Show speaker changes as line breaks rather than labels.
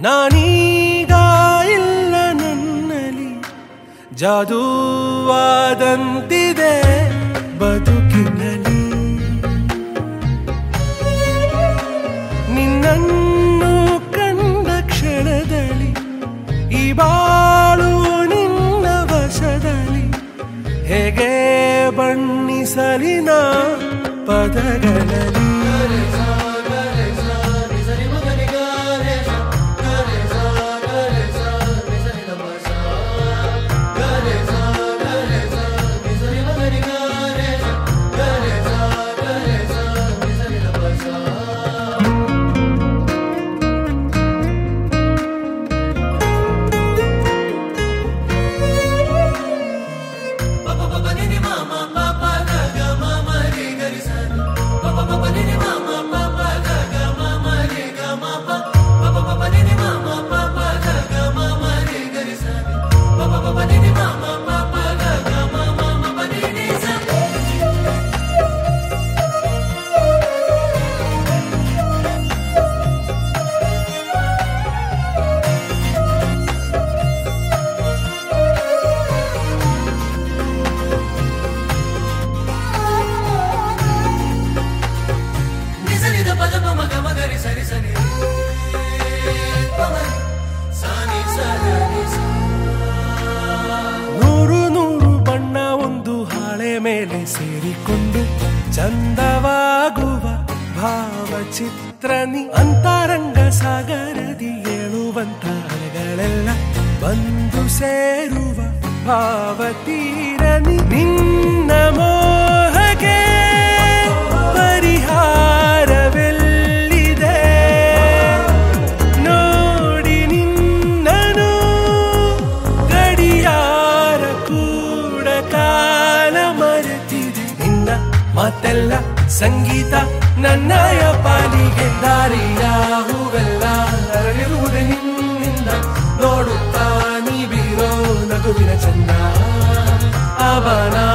ನಾನೀಗ ಇಲ್ಲ ನನ್ನಲ್ಲಿ ಜಾದೂವಾದಂತಿದೆ ಬದುಕಿನಲ್ಲಿ ನಿನ್ನನ್ನು ಕಂಡ ಕ್ಷಣದಲ್ಲಿ ಈ ಬಾಳು ನಿನ್ನ ವಶದಲ್ಲಿ ಹೇಗೆ ಬಣ್ಣಿಸಲಿನ ಪದಗಳಲ್ಲಿ
ನಿಸರಿದ ಪದ ಮಗ ಮಗರಿ ಸರಿ ಸರಿ ಸಾನಿ ಸರಿ
ನೂರು ನೂರು ಬಣ್ಣ ಒಂದು ಹಾಳೆ ಮೇಲೆ ಸೇರಿಕೊಂಡು ಚಂದವಾಗುವ ಭಾವಚಿತ್ರನಿ ಅಂತರಂಗ ಸಾಗರದಿ ಏಳುವಂತ ಅಲೆಗಳೆಲ್ಲ ಬಂದು ಸೇರುವ ಭಾವತೀರನಿ ನಿನ್ನ ಮೋಹಗೆ ಪರಿಹಾರವೆಲ್ಲಿದೆ ನೋಡಿ ನಿನ್ನನು ಗಡಿಯಾರ ಕೂಡ ಕಾಲ ಮರೆತಿದೆ ನಿನ್ನ ಮಾತೆಲ್ಲ ಸಂಗೀತ ನನ್ನಯ ಪಾಲಿಗೆ ದಾರಿಯ ಹೂವೆಲ್ಲ ಅರಳಿರುವುದೇ ನಿನ್ನಿಂದ ನೋಡುತ್ತಾ ನೀ ಬೀರೋ ನಗುವಿನ ಚಂದ ಅವನ